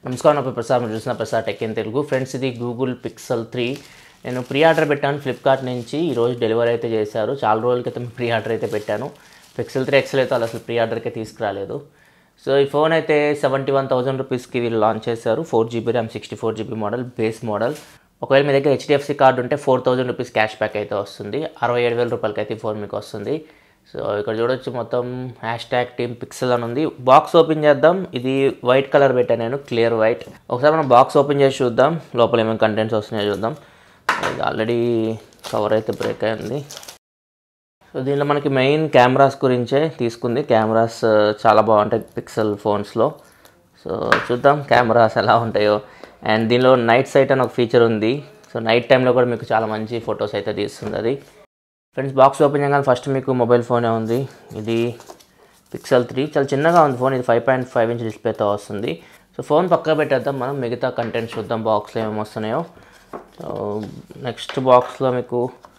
నమస్కారం నా పేరు ప్రసాద్ మీరు చూసిన Prasad tech in Telugu friends ఇది గూగుల్ పిక్సెల్ త్రీ నేను ప్రీ ఆర్డర్ పెట్టాను ఫ్లిప్కార్ట్ నుంచి ఈరోజు డెలివరీ అయితే చేశారు చాలా రోజుల క్రితం ప్రీ ఆర్డర్ అయితే పెట్టాను పిక్సెల్ త్రీ ఎక్సెల్ అయితే వాళ్ళు అసలు ప్రీ ఆర్డర్కే తీసుకురాలేదు సో ఈ ఫోన్ అయితే సెవెంటీ వన్ థౌసండ్ రూపీస్కి వీళ్ళు లాంచ్ చేశారు four GB RAM sixty four GB model base model ఒకవేళ మీ దగ్గర హెచ్డిఎఫ్సి కార్డు ఉంటే four thousand rupees cashback అయితే వస్తుంది అరవై ఏడు వేల రూపాయలకి అయితే ఈ ఫోన్ మీకు వస్తుంది సో ఇక్కడ చూడొచ్చు మొత్తం హ్యాష్ ట్యాగ్ టీమ్ పిక్సెల్ అని ఉంది బాక్స్ ఓపెన్ చేద్దాం ఇది వైట్ కలర్ పెట్టాను నేను క్లియర్ వైట్ ఒకసారి మనం బాక్స్ ఓపెన్ చేసి చూద్దాం లోపల ఏమేమి కంటెంట్స్ వస్తున్నాయో చూద్దాం ఇది ఆల్రెడీ కవర్ అయితే బ్రేక్ అయింది సో దీనిలో మనకి మెయిన్ కెమెరాస్ గురించే తీసుకుంది కెమెరాస్ చాలా బాగుంటాయి పిక్సెల్ ఫోన్స్లో సో చూద్దాం కెమెరాస్ ఎలా ఉంటాయో అండ్ దీనిలో నైట్ సైట్ అని ఒక ఫీచర్ ఉంది సో నైట్ టైంలో కూడా మీకు చాలా మంచి ఫొటోస్ అయితే తీస్తుంది అది ఫ్రెండ్స్ బాక్స్ ఓపెన్ చేయగానే ఫస్ట్ మీకు మొబైల్ ఫోనే ఉంది ఇది పిక్సెల్ త్రీ చాలా చిన్నగా ఉంది ఫోన్ ఇది ఫైవ్ పాయింట్ ఫైవ్ ఇంచ్ డిస్ప్లేతో వస్తుంది సో ఫోన్ పక్క పెట్టేద్దాం మనం మిగతా కంటెంట్ చూద్దాం బాక్స్లో ఏమేమి వస్తున్నాయో సో నెక్స్ట్ బాక్స్లో మీకు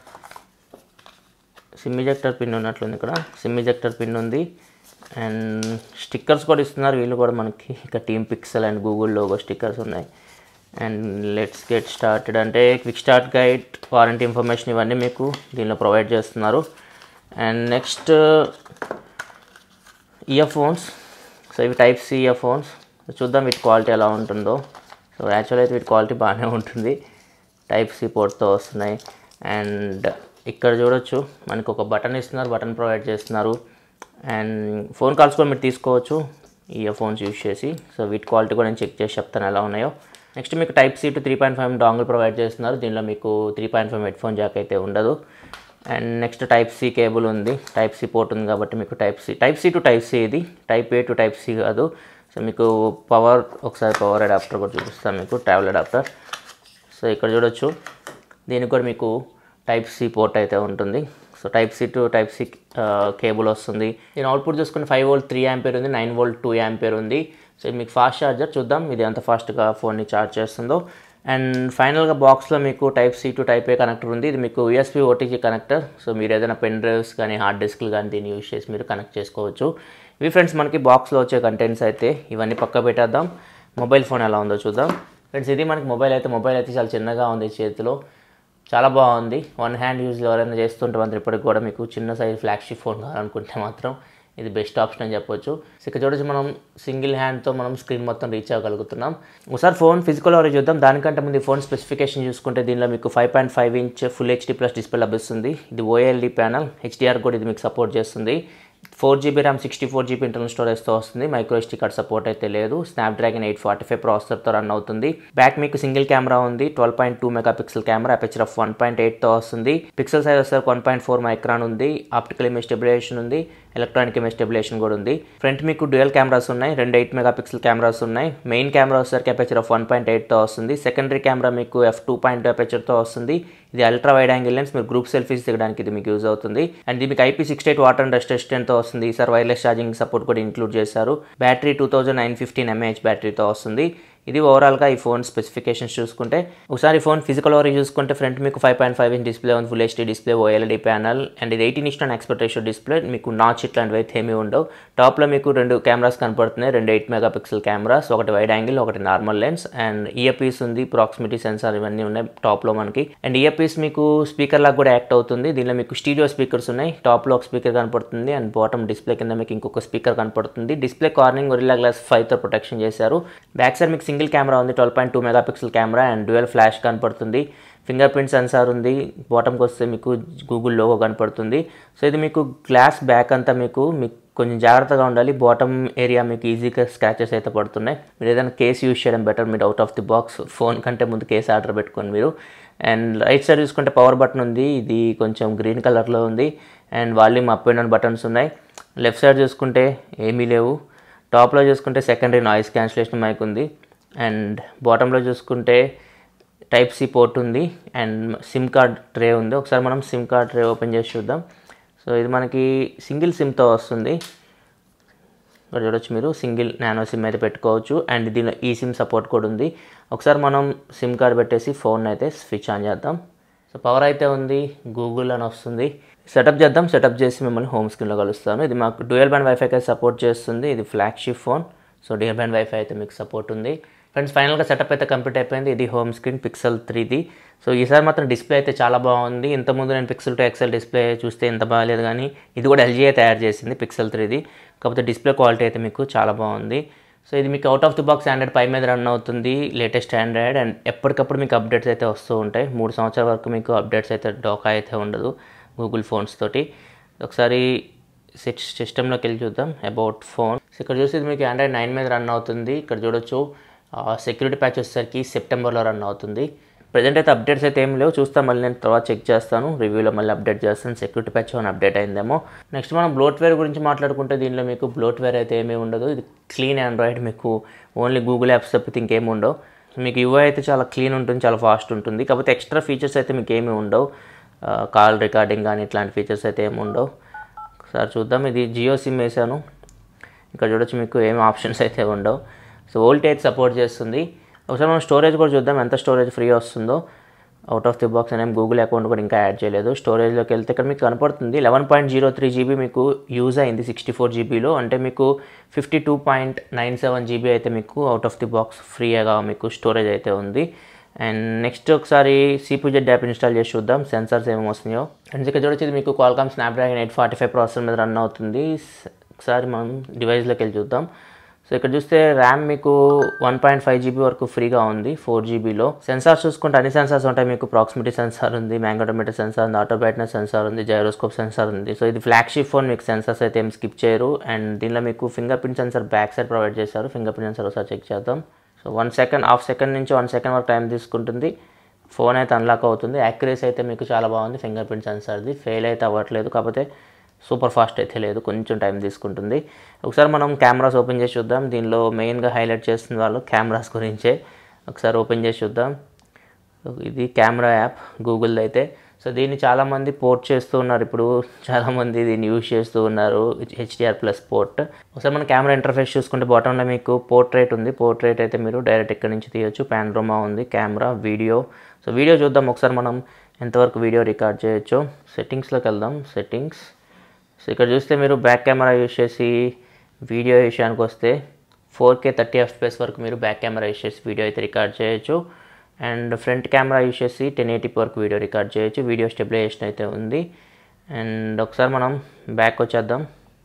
సిమ్ ఇజెక్టర్ పిన్ ఉన్నట్లుంది ఇక్కడ సిమ్ ఇజెక్టర్ పిన్ ఉంది అండ్ స్టిక్కర్స్ కూడా ఇస్తున్నారు వీళ్ళు కూడా మనకి ఇక team Pixel and Google logo stickers ఉన్నాయి అండ్ లెట్స్ గెట్ స్టార్టెడ్ అంటే quick start guide warranty information ఇవన్నీ మీకు దీనిలో ప్రొవైడ్ చేస్తున్నారు and next earphones so ఇవి టైప్ సి ఇయర్ ఫోన్స్ చూద్దాం వీటి క్వాలిటీ ఎలా ఉంటుందో సో యాక్చువల్ అయితే వీటి క్వాలిటీ బాగానే ఉంటుంది టైప్ సి పోర్ట్తో వస్తున్నాయి అండ్ ఇక్కడ చూడొచ్చు మనకు ఒక బటన్ ఇస్తున్నారు బటన్ ప్రొవైడ్ చేస్తున్నారు అండ్ ఫోన్ కాల్స్ కూడా మీరు తీసుకోవచ్చు ఈ ఇయర్ ఫోన్స్ యూజ్ చేసి సో వీటి క్వాలిటీ కూడా నేను చెక్ చేసి చెప్తాను ఎలా ఉన్నాయో నెక్స్ట్ మీకు type C to three point five dongle provide చేస్తున్నారు దీనిలో మీకు three point five headphone jack అయితే ఉండదు and next type C cable ఉంది టైప్ సి పోర్ట్ ఉంది కాబట్టి మీకు type C type C to type C ఇది type A to type C కాదు సో మీకు పవర్ ఒకసారి పవర్ అడాప్టర్ కూడా చూపిస్తాను మీకు ట్రావెల్ అడాప్టర్ సో ఇక్కడ చూడొచ్చు దీనికి కూడా మీకు టైప్ సి పోర్ట్ అయితే ఉంటుంది so type C to type C cable వస్తుంది దీని అవుట్పుట్ చూసుకుంటే ఫైవ్ వోల్ట్ త్రీ యాంపేర్ ఉంది నైన్ వోల్ట్ టూ యాంపేర్ ఉంది సో మీకు ఫాస్ట్ ఛార్జర్ చూద్దాం ఇది ఎంత ఫాస్ట్గా ఫోన్ని ఛార్జ్ చేస్తుందో అండ్ ఫైనల్గా బాక్స్లో మీకు type C to type A connector ఉంది ఇది మీకు యూఎస్పీ ఓటీజీ కనెక్టర్ సో మీరు ఏదైనా పెన్ డ్రైవ్స్ కానీ హార్డ్ డిస్క్లు కానీ దీన్ని యూజ్ చేసి మీరు కనెక్ట్ చేసుకోవచ్చు ఇవి ఫ్రెండ్స్ మనకి బాక్స్లో వచ్చే కంటెంట్స్ అయితే ఇవన్నీ పక్క పెట్టేద్దాం మొబైల్ ఫోన్ ఎలా ఉందో చూద్దాం ఫ్రెండ్స్ ఇది మనకి మొబైల్ అయితే మొబైల్ అయితే చాలా చిన్నగా ఉంది చేతిలో చాలా బాగుంది వన్ హ్యాండ్ యూజ్ ఎవరైనా చేస్తుంటే మాత్రం ఇప్పటికి కూడా మీకు చిన్న సైజ్ ఫ్లాగ్షిప్ ఫోన్ కావాలనుకుంటే మాత్రం ఇది బెస్ట్ ఆప్షన్ అని చెప్పొచ్చు సో ఇక్కడ చూడొచ్చు మనం సింగిల్ హ్యాండ్తో మనం స్క్రీన్ మొత్తం రీచ్ అవ్వగలుగుతున్నాం ఒకసారి ఫోన్ ఫిజికల్ ఎవరేజ్ చూద్దాం దానికంటే ముందు ఫోన్ స్పెసిఫికేషన్ చూసుకుంటే దీనిలో మీకు five point five inch full HD plus display లభిస్తుంది ఇది ఓఎల్ఈ ప్యానల్ హెచ్డిఆర్ కూడా ఇది మీకు సపోర్ట్ చేస్తుంది four GB RAM sixty four GB internal స్టోరేజ్తో వస్తుంది మైక్రో ఎస్టీ కార్డ్ సపోర్ట్ అయితే లేదు స్నాప్డ్రాగన్ ఎయిట్ ఫార్టీ ఫైవ్ ప్రాసెసర్తో రన్ అవుతుంది బ్యాక్ మీకు సింగిల్ కెమెరా ఉంది twelve point two megapixel camera aperture of one point ఎయిట్తో వస్తుంది పిక్సెల్ సైజ్ వస్తే వన్ పాయింట్ ఫోర్ మైక్రాన్ ఉంది ఆప్టికల్ ఇమేజ్ స్టెబిలైజేషన్ ఉంది ఎలక్ట్రానిక్ ఇమేజ్ స్టెబిలైజేషన్ కూడా ఉంది ఫ్రంట్ మీకు డ్యూయల్ కెమెరాస్ ఉన్నాయి రెండు ఎయిట్ మెగా పిక్సెల్ కెమెరాస్ ఉన్నాయి మెయిన్ కెమెరా వచ్చేసరికి అపెచర్ ఆఫ్ వన్ పాయింట్ ఎయిట్తో వస్తుంది సెకండరీ కెమెరా మీకు ఎఫ్ టూ పాయింట్ అపెచర్తో వస్తుంది ఇది అల్ట్రా వైడ్ యాంగిల్ లెన్స్ మీరు గ్రూప్ సెల్ఫీస్ దిగడానికి ఇది మీకు యూజ్ అవుతుంది అండ్ ఇది మీకు IP sixty eight water and dust రెసిస్టెంట్తో వస్తుంది సార్ వైర్లెస్ ఛార్జింగ్ సపోర్ట్ కూడా ఇంక్లూడ్ చేశారు battery two thousand nine fifteen mAh బ్యాటరీతో వస్తుంది ఇది ఓవరాల్గా ఈ ఫోన్ స్పెసిఫికేషన్స్ చూసుకుంటే ఒకసారి ఫోన్ ఫిజికల్ ఓవర్ చూసుకుంటే ఫ్రంట్ మీకు five point five inch display ఉంది full HD display OLED panel and ఇది eighteen is to and aspect ratio display మీకు నాచ్ ఇట్లాంటివి అయితే ఏమీ ఉండవు టాప్లో మీకు రెండు కెమెరాస్ కనపడుతున్నాయి రెండు ఎయిట్ మెగా పిక్సెల్ కెమెరాస్ ఒకటి వైడ్ యాంగిల్ ఒకటి normal lens and earpiece ఉంది ప్రాక్సిమిటీ సెన్సార్ ఇవన్నీ ఉన్నాయి టాప్లో మనకి అండ్ ఇయర్ పీస్ మీకు స్పీకర్ లాగా కూడా యాక్ట్ అవుతుంది దీనిలో మీకు స్టీడియో స్పీకర్స్ ఉన్నాయి టాప్లో ఒక స్పీకర్ కనపడుతుంది అండ్ బాటమ్ డిస్ప్లే కింద మీకు ఇంకొక స్పీకర్ కనపడుతుంది డిస్ప్లే కార్నింగ్ ఒరిలా గ్లాస్ ఫైవ్తో ప్రొటెక్షన్ చేశారు బ్యాక్ సైడ్ మీకు సింగిల్ కెమెరా ఉంది twelve point two megapixel camera and dual flash కనపడుతుంది ఫింగర్ ప్రింట్ సెన్సార్ ఉంది బాటమ్కి వస్తే మీకు గూగుల్ లోగో కనపడుతుంది సో ఇది మీకు గ్లాస్ బ్యాక్ అంతా మీకు మీకు కొంచెం జాగ్రత్తగా ఉండాలి బాటమ్ ఏరియా మీకు ఈజీగా స్క్రాచెస్ అయితే పడుతున్నాయి మీరు ఏదైనా కేస్ యూజ్ చేయడం బెటర్ మీరు out of the box phone కంటే ముందు కేస్ ఆర్డర్ పెట్టుకోండి మీరు అండ్ రైట్ సైడ్ చూసుకుంటే పవర్ బటన్ ఉంది ఇది కొంచెం గ్రీన్ కలర్లో ఉంది and volume up and down buttons ఉన్నాయి లెఫ్ట్ సైడ్ చూసుకుంటే ఏమీ లేవు టాప్లో చూసుకుంటే సెకండరీ నాయిస్ క్యాన్సిలేషన్ మైక్ ఉంది అండ్ బాటంలో చూసుకుంటే టైప్ సి పోర్ట్ ఉంది అండ్ సిమ్ కార్డ్ ట్రే ఉంది ఒకసారి మనం సిమ్ కార్డ్ ట్రే ఓపెన్ చేసి చూద్దాం సో ఇది మనకి సింగిల్ సిమ్తో వస్తుంది ఇక్కడ చూడొచ్చు మీరు సింగిల్ నానో సిమ్ అయితే పెట్టుకోవచ్చు అండ్ దీనిలో ఈ సిమ్ సపోర్ట్ కూడా ఉంది ఒకసారి మనం సిమ్ కార్డ్ పెట్టేసి ఫోన్ అయితే స్విచ్ ఆన్ చేద్దాం సో పవర్ అయితే ఉంది గూగుల్ అని వస్తుంది సెటప్ చేద్దాం సెటప్ చేసి మిమ్మల్ని హోమ్ స్క్రీన్లో కలుస్తాను ఇది మాకు డ్యూయల్ బ్యాండ్ వైఫైకి అయితే సపోర్ట్ చేస్తుంది ఇది flagship phone so dual band wifi అయితే మీకు సపోర్ట్ ఉంది ఫ్రెండ్స్ ఫైనల్గా సెటప్ అయితే కంప్లీట్ అయిపోయింది ఇది హోమ్ స్క్రీన్ పిక్సెల్ త్రీది సో ఈసారి మాత్రం డిస్ప్లే అయితే చాలా బాగుంది ఇంతకుముందు నేను పిక్సెల్ టు ఎక్సెల్ డిస్ప్లే చూస్తే ఇంత బాగాలేదు కానీ ఇది కూడా ఎల్జీ తయారు చేసింది పిక్సెల్ త్రీది కాకపోతే డిస్ప్లే క్వాలిటీ అయితే మీకు చాలా బాగుంది సో ఇది మీకు out of the box Android Pie మీద రన్ అవుతుంది లేటెస్ట్ ఆండ్రాయిడ్ అండ్ ఎప్పటికప్పుడు మీకు అప్డేట్స్ అయితే వస్తూ ఉంటాయి మూడు సంవత్సరాల వరకు మీకు అప్డేట్స్ అయితే డోకా అయితే ఉండదు గూగుల్ ఫోన్స్ తోటి ఒకసారి సిస్టంలోకి వెళ్ళి చూద్దాం అబౌట్ ఫోన్ ఇక్కడ చూసి ఇది మీకు ఆండ్రాయిడ్ నైన్ మీద రన్ అవుతుంది ఇక్కడ చూడొచ్చు సెక్యూరిటీ ప్యాచ్ వచ్చేసరికి సెప్టెంబర్లో రన్ అవుతుంది ప్రజెంట్ అయితే అప్డేట్స్ అయితే ఏం లేవు చూస్తాం మళ్ళీ నేను తర్వాత చెక్ చేస్తాను రివ్యూలో మళ్ళీ అప్డేట్ చేస్తాను సెక్యూరిటీ ప్యాచ్ అని అప్డేట్ అయిందేమో నెక్స్ట్ మనం బ్లోట్వేర్ గురించి మాట్లాడుకుంటే దీనిలో మీకు బ్లోట్వేర్ అయితే ఏమీ ఉండదు ఇది క్లీన్ ఆండ్రాయిడ్ మీకు ఓన్లీ గూగుల్ యాప్స్ తప్పితే ఇంకేమి ఉండవు మీకు యూఐ అయితే చాలా క్లీన్ ఉంటుంది చాలా ఫాస్ట్ ఉంటుంది కాకపోతే ఎక్స్ట్రా ఫీచర్స్ అయితే మీకు ఏమీ ఉండవు కాల్ రికార్డింగ్ కానీ ఇట్లాంటి ఫీచర్స్ అయితే ఏమి ఉండవు ఒకసారి చూద్దాం ఇది జియో సిమ్ వేసాను ఇక్కడ చూడొచ్చు మీకు ఏం ఆప్షన్స్ అయితే ఉండవు సో వోల్టేజ్ సపోర్ట్ చేస్తుంది ఒకసారి మనం స్టోరేజ్ కూడా చూద్దాం ఎంత స్టోరేజ్ ఫ్రీ వస్తుందో అవుట్ ఆఫ్ ది బాక్స్ అనే గూగుల్ అకౌంట్ కూడా ఇంకా యాడ్ చేయలేదు స్టోరేజ్లోకి వెళ్తే ఇక్కడ మీకు కనపడుతుంది eleven point zero three GB మీకు యూజ్ అయింది సిక్స్టీ ఫోర్ జీబీలో అంటే మీకు fifty two point nine seven GB అయితే మీకు అవుట్ ఆఫ్ ది బాక్స్ ఫ్రీగా మీకు స్టోరేజ్ అయితే ఉంది అండ్ నెక్స్ట్ ఒకసారి సిపిజెడ్ యాప్ ఇన్స్టాల్ చేసి చూద్దాం సెన్సార్స్ ఏమేమి వస్తున్నాయో అండ్ ఇక్కడ చూడొచ్చు ఇది మీకు Qualcomm Snapdragon eight forty five processor మీద రన్ అవుతుంది ఒకసారి మనం డివైస్లోకి వెళ్ళి చూద్దాం సో ఇక్కడ చూస్తే ర్యామ్ మీకు వన్ పాయింట్ ఫైవ్ జీబీ వరకు ఫ్రీగా ఉంది ఫోర్ జీబీలో సెన్సార్స్ చూసుకుంటే అన్ని సెన్సార్స్ ఉంటాయి మీకు ప్రాక్సిమిటీ సెన్సార్ ఉంది మ్యాంగోటోమీటర్ సెన్సార్ ఉంది ఆటో బ్రైట్నెస్ సెన్సార్ ఉంది జైరోస్కోప్ సెన్సార్ ఉంది సో ఇది ఫ్లాగ్షిప్ ఫోన్ మీకు సెన్సార్స్ అయితే ఏం స్కిప్ చేయరు అండ్ దీనిలో మీకు fingerprint sensor back side provide చేశారు ఫింగర్ ప్రింట్ సెన్సార్ ఒకసారి చెక్ చేద్దాం so one second half second నుంచి వన్ సెకండ్ వరకు టైం తీసుకుంటుంది ఫోన్ అయితే అన్లాక్ అవుతుంది యాక్యురేసీ అయితే మీకు చాలా బాగుంది ఫింగర్ ప్రింట్ సెన్సార్ది ఫెయిల్ అయితే అవ్వట్లేదు కాకపోతే సూపర్ ఫాస్ట్ అయితే లేదు కొంచెం టైం తీసుకుంటుంది ఒకసారి మనం కెమెరాస్ ఓపెన్ చేసి చూద్దాం దీనిలో మెయిన్గా హైలైట్ చేస్తున్న వాళ్ళు కెమెరాస్ గురించే ఒకసారి ఓపెన్ చేసి చూద్దాం ఇది కెమెరా యాప్ గూగుల్ అయితే సో దీన్ని చాలామంది పోర్ట్ చేస్తూ ఉన్నారు ఇప్పుడు చాలామంది దీన్ని యూజ్ చేస్తూ ఉన్నారు హెచ్డిఆర్ ప్లస్ పోర్ట్ ఒకసారి మన కెమెరా ఇంటర్ఫేస్ చూసుకుంటే బాటంలో మీకు పోర్ట్రేట్ ఉంది పోర్ట్రేట్ అయితే మీరు డైరెక్ట్ ఇక్కడ నుంచి తీయొచ్చు పాండ్రోమా ఉంది కెమెరా వీడియో సో వీడియో చూద్దాం ఒకసారి మనం ఎంతవరకు వీడియో రికార్డ్ చేయొచ్చు సెట్టింగ్స్లోకి వెళ్దాం సెట్టింగ్స్ సో ఇక్కడ చూస్తే మీరు బ్యాక్ కెమెరా యూజ్ చేసి వీడియో విషయానికి వస్తే ఫోర్ కే థర్టీ ఎఫ్పిఎస్ వరకు మీరు బ్యాక్ కెమెరా యూజ్ చేసి వీడియో అయితే రికార్డ్ చేయొచ్చు అండ్ ఫ్రంట్ కెమెరా యూజ్ చేసి టెన్ ఎయిటీపీ వరకు వీడియో రికార్డ్ చేయొచ్చు వీడియో స్టెబిలైజేషన్ అయితే ఉంది అండ్ ఒకసారి మనం బ్యాక్ వచ్చేద్దాం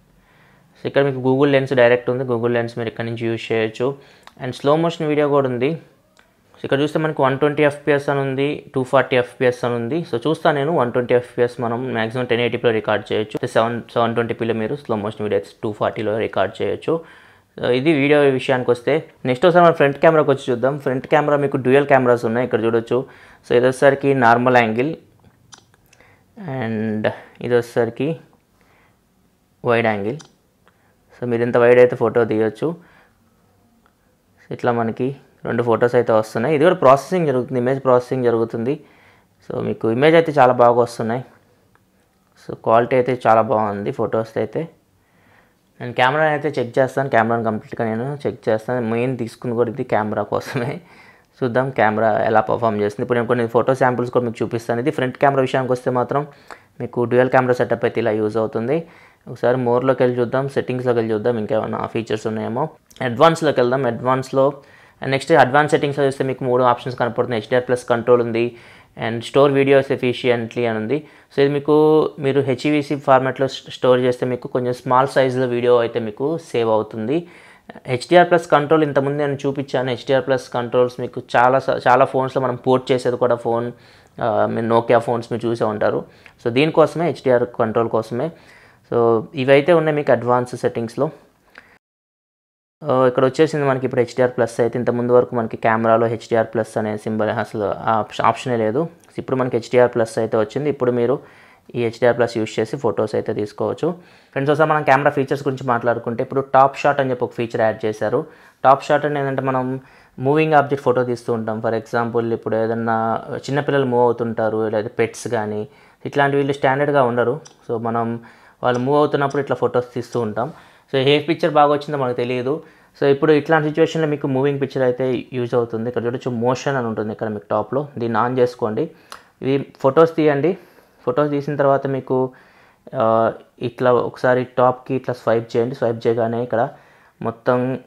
సో ఇక్కడ మీకు గూగుల్ లెన్స్ డైరెక్ట్ ఉంది గూగుల్ లెన్స్ మీరు ఇక్కడ నుంచి యూజ్ చేయొచ్చు అండ్ స్లో మోషన్ వీడియో కూడా ఉంది సో ఇక్కడ చూస్తే మనకు వన్ ట్వంటీ ఎఫ్పిఎస్ అని ఉంది టూ ఫార్టీ ఎఫ్పిఎస్ అని ఉంది సో చూస్తాను నేను వన్ ట్వంటీ ఎఫ్పిఎస్ మనం మాక్సిమం టెన్ ఎయిటీపీలో రికార్డ్ చేయొచ్చు సెవెన్ సెవెన్ ట్వంటీపీలో మీరు స్లో మోషన్ వీడియో టూ ఫార్టీలో రికార్డ్ చేయొచ్చు సో ఇది వీడియో విషయానికి వస్తే నెక్స్ట్ ఒకసారి మనం ఫ్రంట్ కెమెరాకి వచ్చి చూద్దాం ఫ్రంట్ కెమెరా మీకు డ్యూయల్ కెమెరాస్ ఉన్నాయి ఇక్కడ చూడొచ్చు సో ఇది వచ్చేసరికి నార్మల్ యాంగిల్ అండ్ ఇది వచ్చేసరికి వైడ్ యాంగిల్ సో మీరు ఎంత వైడ్ అయితే ఫోటో తీయొచ్చు ఇట్లా మనకి రెండు ఫొటోస్ అయితే వస్తున్నాయి ఇది కూడా ప్రాసెసింగ్ జరుగుతుంది ఇమేజ్ ప్రాసెసింగ్ జరుగుతుంది సో మీకు ఇమేజ్ అయితే చాలా బాగా వస్తున్నాయి సో క్వాలిటీ అయితే చాలా బాగుంది ఫొటోస్ అయితే నేను కెమెరా అయితే చెక్ చేస్తాను కెమెరాని కంప్లీట్గా నేను చెక్ చేస్తాను మెయిన్ తీసుకుని కూడా ఇది కెమెరా కోసమే చూద్దాం కెమెరా ఎలా పర్ఫామ్ చేస్తుంది ఇప్పుడు నేను కొన్ని ఫోటో శాంపుల్స్ కూడా మీకు చూపిస్తాను ఇది ఫ్రంట్ కెమెరా విషయానికి వస్తే మాత్రం మీకు డ్యూయల్ కెమెరా సెటప్ అయితే ఇలా యూజ్ అవుతుంది ఒకసారి మోర్లోకి వెళ్ళి చూద్దాం సెట్టింగ్స్లోకి వెళ్ళి చూద్దాం ఇంకేమైనా ఫీచర్స్ ఉన్నాయేమో అడ్వాన్స్లోకి వెళ్దాం అడ్వాన్స్లో అండ్ నెక్స్ట్ అడ్వాన్స్ సెట్టింగ్స్లో చూస్తే మీకు మూడు ఆప్షన్స్ కనపడుతున్నాయి హెచ్డిఆర్ ప్లస్ కంట్రోల్ ఉంది అండ్ స్టోర్ వీడియోస్ ఎఫిషియెంట్లీ అని ఉంది సో ఇది మీకు మీరు హెచ్ఈవిసి ఫార్మాట్లో స్టోర్ చేస్తే మీకు కొంచెం స్మాల్ సైజులో వీడియో అయితే మీకు సేవ్ అవుతుంది హెచ్డిఆర్ ప్లస్ కంట్రోల్ ఇంతకుముందు నేను చూపించాను హెచ్డిఆర్ ప్లస్ కంట్రోల్స్ మీకు చాలా స- చాలా ఫోన్స్లో మనం పోర్ట్ చేసేది కూడా ఫోన్ ఆ, మీరు నోకియా ఫోన్స్ మీరు చూసే ఉంటారు సో దీనికోసమే హెచ్డిఆర్ కంట్రోల్ కోసమే సో ఇవైతే ఉన్నాయి మీకు అడ్వాన్స్ సెట్టింగ్స్లో ఆ, ఇక్కడ వచ్చేసింది మనకి ఇప్పుడు హెచ్డిఆర్ ప్లస్ అయితే ఇంత ముందు వరకు మనకి కెమెరాలో హెచ్డిఆర్ ప్లస్ అనే సింబల్ అసలు ఆప్షన్ ఆప్షనే లేదు ఇప్పుడు మనకి హెచ్డిఆర్ ప్లస్ అయితే వచ్చింది ఇప్పుడు మీరు ఈ హెచ్డిఆర్ ప్లస్ యూస్ చేసి ఫొటోస్ అయితే తీసుకోవచ్చు ఫ్రెండ్స్ ఒకసారి మనం కెమెరా ఫీచర్స్ గురించి మాట్లాడుకుంటే ఇప్పుడు టాప్ షాట్ అని చెప్పి ఒక ఫీచర్ యాడ్ చేశారు టాప్ షాట్ అని ఏంటంటే మనం మూవింగ్ ఆబ్జెక్ట్ ఫోటో తీస్తూ ఉంటాం ఫర్ ఎగ్జాంపుల్ ఇప్పుడు ఏదన్నా చిన్నపిల్లలు మూవ్ అవుతుంటారు లేదా పెట్స్ కానీ ఇట్లాంటి వీళ్ళు స్టాండర్డ్గా ఉండరు సో మనం వాళ్ళు మూవ్ అవుతున్నప్పుడు ఇట్లా ఫొటోస్ తీస్తూ ఉంటాం సో ఏ పిక్చర్ బాగా వచ్చిందో మనకు తెలియదు సో ఇప్పుడు ఇట్లాంటి సిచ్యువేషన్లో మీకు మూవింగ్ పిక్చర్ అయితే యూజ్ అవుతుంది ఇక్కడ చూడొచ్చు మోషన్ అని ఉంటుంది ఇక్కడ మీకు టాప్లో దీన్ని ఆన్ చేసుకోండి ఇవి ఫొటోస్ తీయండి ఫొటోస్ తీసిన తర్వాత మీకు ఆ, ఇట్లా ఒకసారి టాప్కి ఇట్లా స్వైప్ చేయండి స్వైప్ చేయగానే ఇక్కడ మొత్తం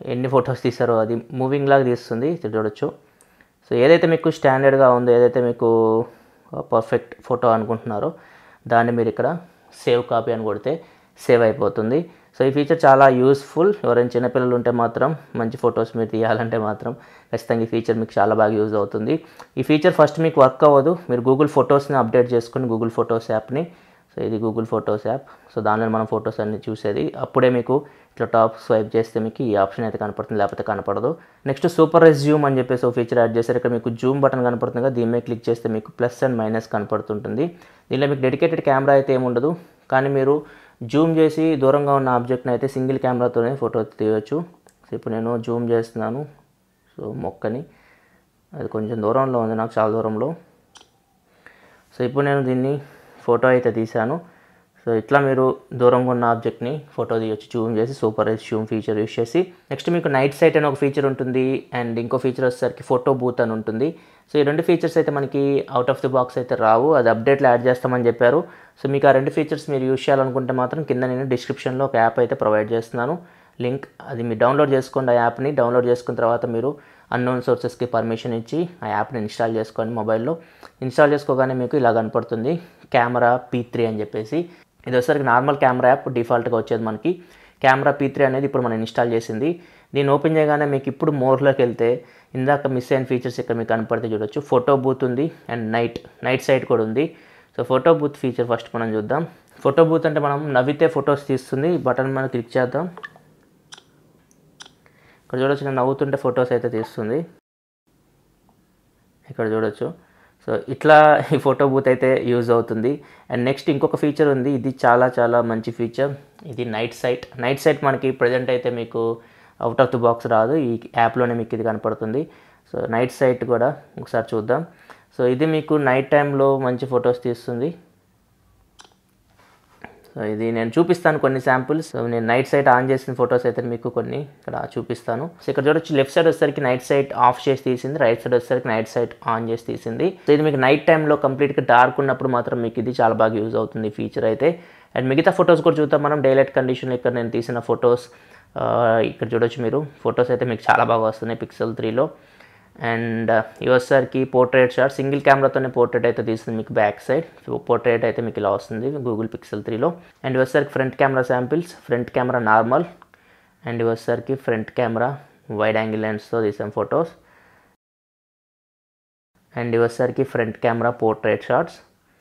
ఎన్ని ఫొటోస్ తీస్తారో అది మూవింగ్ లాగా తీస్తుంది ఇది చూడొచ్చు సో ఏదైతే మీకు స్టాండర్డ్గా ఉందో ఏదైతే మీకు పర్ఫెక్ట్ ఫోటో అనుకుంటున్నారో దాన్ని మీరు ఇక్కడ సేవ్ కాపీ అని కొడితే సేవ్ అయిపోతుంది సో ఈ ఫీచర్ చాలా యూస్ఫుల్ ఎవరైనా చిన్నపిల్లలు ఉంటే మాత్రం మంచి ఫొటోస్ మీరు తీయాలంటే మాత్రం ఖచ్చితంగా ఈ ఫీచర్ మీకు చాలా బాగా యూజ్ అవుతుంది ఈ ఫీచర్ ఫస్ట్ మీకు వర్క్ అవ్వదు మీరు గూగుల్ ఫొటోస్ని అప్డేట్ చేసుకుని గూగుల్ ఫొటోస్ యాప్ని సో ఇది గూగుల్ ఫొటోస్ యాప్ సో దానిలో మనం ఫొటోస్ అన్ని చూసేది అప్పుడే మీకు ఇట్లా టాప్ స్వైప్ చేస్తే మీకు ఈ ఆప్షన్ అయితే కనపడుతుంది లేకపోతే కనపడదు నెక్స్ట్ సూపర్ రైజ్ జూమ్ అని చెప్పేసి ఒక ఫీచర్ యాడ్ చేశారు ఇక్కడ మీకు జూమ్ బటన్ కనపడుతుంది కదా దీని మీద క్లిక్ చేస్తే మీకు ప్లస్ అండ్ మైనస్ కనపడుతుంటుంది దీనిలో మీకు డెడికేటెడ్ కెమెరా అయితే ఏమి ఉండదు కానీ మీరు జూమ్ చేసి దూరంగా ఉన్న ఆబ్జెక్ట్ని అయితే సింగిల్ కెమెరాతోనే ఫోటో తీయవచ్చు సో ఇప్పుడు నేను జూమ్ చేస్తున్నాను సో మొక్కని అది కొంచెం దూరంలో ఉంది నాకు చాలా దూరంలో సో ఇప్పుడు నేను దీన్ని ఫోటో అయితే తీశాను సో ఇట్లా మీరు దూరంగా ఉన్న ఆబ్జెక్ట్ని ఫోటో తీయొచ్చు జూమ్ చేసి super res zoom feature use చేసి నెక్స్ట్ మీకు నైట్ సైట్ అని ఒక ఫీచర్ ఉంటుంది అండ్ ఇంకో ఫీచర్ వచ్చేసరికి ఫోటో బూత్ అని ఉంటుంది సో ఈ రెండు ఫీచర్స్ అయితే మనకి అవుట్ ఆఫ్ ది బాక్స్ అయితే రావు అది అప్డేట్లో యాడ్ చేస్తామని చెప్పారు సో మీకు ఆ రెండు ఫీచర్స్ మీరు యూస్ చేయాలనుకుంటే మాత్రం కింద నేను డిస్క్రిప్షన్లో ఒక యాప్ అయితే ప్రొవైడ్ చేస్తున్నాను లింక్ అది మీరు డౌన్లోడ్ చేసుకోండి ఆ యాప్ని డౌన్లోడ్ చేసుకున్న తర్వాత మీరు అన్నోన్ సోర్సెస్కి పర్మిషన్ ఇచ్చి ఆ యాప్ని ఇన్స్టాల్ చేసుకోండి మొబైల్లో ఇన్స్టాల్ చేసుకోగానే మీకు ఇలా కనపడుతుంది కెమెరా పీ త్రీ అని చెప్పేసి ఇది వచ్చేసరికి నార్మల్ కెమెరా యాప్ డిఫాల్ట్గా వచ్చేది మనకి కెమెరా పీ త్రీ అనేది ఇప్పుడు మనం ఇన్స్టాల్ చేసింది దీన్ని ఓపెన్ చేయగానే మీకు ఇప్పుడు మోర్లోకి వెళ్తే ఇందాక మిస్ అయిన ఫీచర్స్ ఇక్కడ మీకు కనపడితే చూడొచ్చు ఫోటో బూత్ ఉంది అండ్ నైట్ నైట్ సైట్ కూడా ఉంది so photo booth feature first మనం చూద్దాం ఫోటో బూత్ అంటే మనం నవ్వితే ఫొటోస్ తీస్తుంది బటన్ మనం క్లిక్ చేద్దాం ఇక్కడ చూడొచ్చు నేను నవ్వుతుంటే ఫొటోస్ అయితే తీస్తుంది ఇక్కడ చూడొచ్చు సో ఇట్లా ఈ ఫోటో బూత్ అయితే యూజ్ అవుతుంది అండ్ నెక్స్ట్ ఇంకొక ఫీచర్ ఉంది ఇది చాలా చాలా మంచి ఫీచర్ ఇది నైట్ సైట్ నైట్ సైట్ మనకి ప్రజెంట్ అయితే మీకు అవుట్ ఆఫ్ ది బాక్స్ రాదు ఈ యాప్లోనే మీకు ఇది కనపడుతుంది సో నైట్ సైట్ కూడా ఒకసారి చూద్దాం సో ఇది మీకు నైట్ టైంలో మంచి ఫొటోస్ తీస్తుంది సో ఇది నేను చూపిస్తాను కొన్ని శాంపుల్స్ సో నేను నైట్ సైట్ ఆన్ చేసిన ఫొటోస్ అయితే మీకు కొన్ని ఇక్కడ చూపిస్తాను సో ఇక్కడ చూడొచ్చు లెఫ్ట్ సైడ్ వచ్చేసరికి నైట్ సైట్ ఆఫ్ చేసి తీసింది రైట్ సైడ్ వచ్చేసరికి నైట్ సైట్ ఆన్ చేసి తీసింది సో ఇది మీకు నైట్ టైంలో కంప్లీట్గా డార్క్ ఉన్నప్పుడు మాత్రం మీకు ఇది చాలా బాగా యూజ్ అవుతుంది ఫీచర్ అయితే అండ్ మిగతా ఫొటోస్ కూడా చూద్దాం మనం డైలైట్ కండిషన్లో ఇక్కడ నేను తీసిన ఫొటోస్ ఇక్కడ చూడొచ్చు మీరు ఫొటోస్ అయితే మీకు చాలా బాగా వస్తున్నాయి పిక్సెల్ త్రీలో అండ్ ఈ వచ్చేసరికి పోర్ట్రేట్ షాట్ సింగిల్ కెమెరాతోనే పోర్ట్రేట్ అయితే తీస్తుంది మీకు బ్యాక్ సైడ్ పోర్ట్రేట్ అయితే మీకు ఇలా వస్తుంది గూగుల్ పిక్సెల్ త్రీలో అండ్ వచ్చేసరికి front camera samples front camera normal and వచ్చేసరికి ఫ్రంట్ కెమెరా వైడ్ యాంగిల్ లెన్స్తో తీసాం ఫొటోస్ అండ్ వచ్చేసరికి front camera portrait shots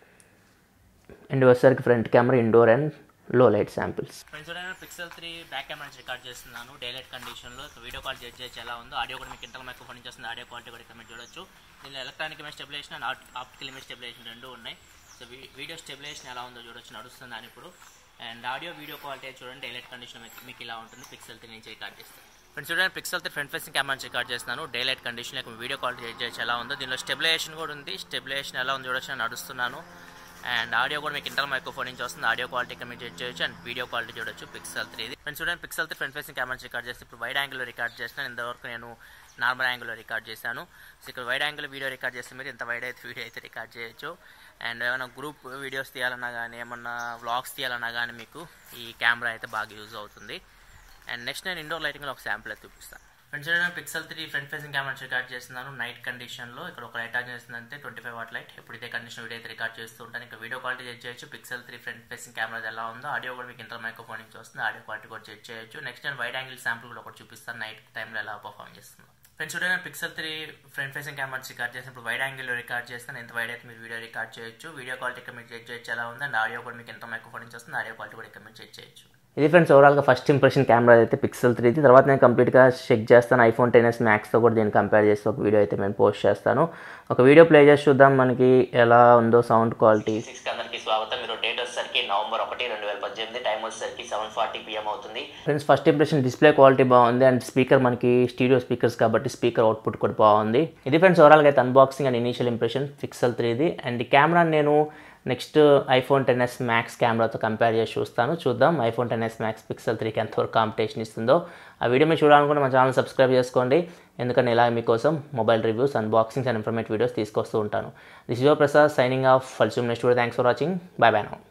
and వచ్చేసరికి front camera indoor and low light samples friends నేను పిక్సెల్ త్రీ బ్యాక్ కెమెరా నుంచి record చేస్తున్నాను daylight కండిషన్లో video call judge చేయొచ్చు ఎలా ఉందో ఆడియో కూడా మీకు ఇంటర్ మైక్రోఫోన్ నుంచి వస్తుంది ఆడియో క్వాలిటీ కూడా ఇక్కడ మీరు చూడొచ్చు దీనిలో electronic image stabilization and optical image stabilization రెండు ఉన్నాయి సో వీడియో స్టెబిలేషన్ ఎలా ఉందో చూడొచ్చు నడుస్తుంది అని ఇప్పుడు అండ్ ఆడియో వీడియో క్వాలిటీ చూడండి డైలైట్ కండిషన్ మీకు ఇలా ఉంటుంది పిక్సెల్ త్రీ నుంచి రికార్డ్ చేస్తాను ఫ్రెండ్స్ చూడండి Pixel three front facing camera నుంచి రికార్డ్ చేస్తున్నాను daylight condition video quality judge చేయొచ్చు ఎలా ఉందో దీనిలో స్టెబిలేషన్ కూడా ఉంది స్టెబిలేషన్ ఎలా ఉందో చూడొచ్చు నేను నడుస్తున్నాను అండ్ ఆడియో కూడా మీకు ఇంటర్ మైక్రోఫోన్ నుంచి వస్తుంది ఆడియో క్వాలిటీ కమిట్ చేయొచ్చు అండ్ వీడియో క్వాలిటీ చూడొచ్చు పిక్సెల్ త్రీ ఫ్రెండ్స్ చూడండి Pixel three front facing camera record చేస్తే ఇప్పుడు వైడ్ యాంగిల్లో రికార్డ్ చేస్తాను ఇంతవరకు నేను నార్మల్ యాంగిల్లో రికార్డ్ చేశాను సో ఇక్కడ వైడ్ యాంగిల్ వీడియో రికార్డ్ చేస్తే మీరు ఇంత వైడ్ అయితే వీడియో అయితే రికార్డ్ చేయొచ్చు అండ్ ఏమైనా గ్రూప్ వీడియోస్ తీయాలన్నా కానీ ఏమన్నా వ్లాగ్స్ తీయాలన్నా కానీ మీకు ఈ కెమెరా అయితే బాగా యూజ్ అవుతుంది అండ్ నెక్స్ట్ నేను ఇండోర్ లైటింగ్లో ఒక శాంపుల్ అయితే చూపిస్తాను ఫ్రెండ్స్ నేను Pixel three front facing camera record చేస్తున్నాను నైట్ కండిషన్లో ఇక్కడ ఒక లైట్ ఆన్ చేస్తుందంటే ట్వంటీ ఫైవ్ వాట్ లైట్ ఎప్పుడు ఇదే కండిషన్ వీడియో అయితే రికార్డ్ చేస్తూ ఉంటాను ఇంకా వీడియో క్వాలిటీ చెక్ చేయొచ్చు Pixel three front facing camera ఎలా ఉందో ఆడియో కూడా మీకు ఇంటర్ మైక్రోఫోన్ నుంచి వస్తుంది ఆడియో క్వాలిటీ కూడా చెక్ చేయొచ్చు నెక్స్ట్ నేను వైడ్ యాంగిల్ శాంపుల్ కూడా ఒకటి చూపిస్తాను నైట్ టైంలో ఎలా పర్ఫామ్ చేస్తుంది ఫ్రెండ్స్ చూడండి నేను Pixel three front facing camera record చేసినప్పుడు వైడ్ యాంగిల్లో రికార్డ్ చేస్తాను ఎంత వైడ్ అయితే మీరు వీడియో రికార్డ్ చేయొచ్చు వీడియో క్వాలిటీ ఇక్కడ మీరు చెక్ చేయొచ్చు ఎలా ఉంది అండ్ ఆడియో కూడా మీకు ఎంత మైక్రోఫోన్ నుంచి వస్తుంది ఆడియో క్వాలిటీ కూడా ఇక్కడ మీరు చెక్ చేయొచ్చు ఇది ఫ్రెండ్స్ ఓవరాల్గా ఫస్ట్ ఇంప్రెషన్ కెమెరా అయితే పిక్సెల్ త్రీది తర్వాత నేను కంప్లీట్గా చెక్ చేస్తాను ఐఫోన్ టెన్ ఎస్ మ్యాక్స్తో కూడా దీన్ని కంపేర్ చేసి ఒక వీడియో అయితే నేను పోస్ట్ చేస్తాను ఒక వీడియో ప్లే చేసి చూద్దాం మనకి ఎలా ఉందో సౌండ్ క్వాలిటీ సిక్స్కి అందరికీ స్వాగతం మీరు డేట్ వచ్చేసరికి నవంబర్ ఒకటి రెండు వేల పద్దెనిమిది టైం వచ్చేసరికి సెవెన్ ఫార్టీ పిఎం అవుతుంది friends first impression display quality బాగుంది అండ్ స్పీకర్ మనకి స్టీడియో స్పీకర్స్ కాబట్టి స్పీకర్ అవుట్పుట్ కూడా బాగుంది ఇది ఫ్రెండ్స్ ఓవరాల్గా అయితే unboxing and initial impression Pixel త్రీది అండ్ ఈ కెమెరా నేను next iPhone ten S Max కెమెరాతో కంపేర్ చేసి చూస్తాను చూద్దాం iPhone ten S Max Pixel త్రీకి ఎంతవరకు కాంపిటీషన్ ఇస్తుందో ఆ వీడియో మీరు చూడాలనుకుంటే మా ఛానల్ సబ్స్క్రైబ్ చేసుకోండి ఎందుకంటే ఇలా మీకోసం mobile reviews unboxings and informative videos తీసుకొస్తూ ఉంటాను this your Prasad signing off ఫల్సూమ్ next video thanks for watching bye bye now